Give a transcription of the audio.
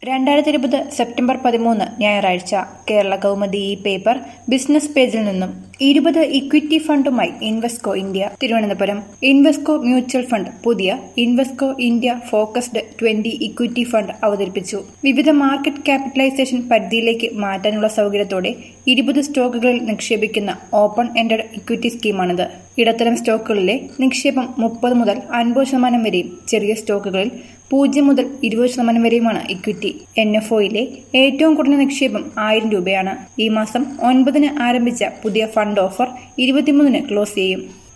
രണ്ടായിരത്തി ഇരുപത് സെപ്റ്റംബർ പതിമൂന്ന് ഞായറാഴ്ച കേരള കൗമുദി ഈ പേപ്പർ ബിസിനസ് പേജിൽ നിന്നും ഇരുപത് ഇക്വിറ്റി ഫണ്ടുമായി Invesco India Thiruvananthapuram Invesco mutual fund പുതിയ Invesco India focused twenty equity fund അവതരിപ്പിച്ചു വിവിധ മാർക്കറ്റ് ക്യാപിറ്റലൈസേഷൻ പരിധിയിലേക്ക് മാറ്റാനുള്ള സൗകര്യത്തോടെ ഇരുപത് സ്റ്റോക്കുകളിൽ നിക്ഷേപിക്കുന്ന ഓപ്പൺ എൻഡഡ് ഇക്വിറ്റി സ്കീമാണിത് ഇടത്തരം സ്റ്റോക്കുകളിലെ നിക്ഷേപം മുപ്പത് മുതൽ അൻപത് ശതമാനം വരെയും ചെറിയ സ്റ്റോക്കുകളിൽ പൂജ്യം മുതൽ ഇരുപത് ശതമാനം വരെയുമാണ് ഇക്വിറ്റി എൻ എഫ് ഒയിലെ ഏറ്റവും കുറഞ്ഞ നിക്ഷേപം ആയിരം രൂപയാണ് ഈ മാസം ഒൻപതിന് ആരംഭിച്ച പുതിയ ഫണ്ട് ഓഫർ ഇരുപത്തിമൂന്നിന് ക്ലോസ് ചെയ്യും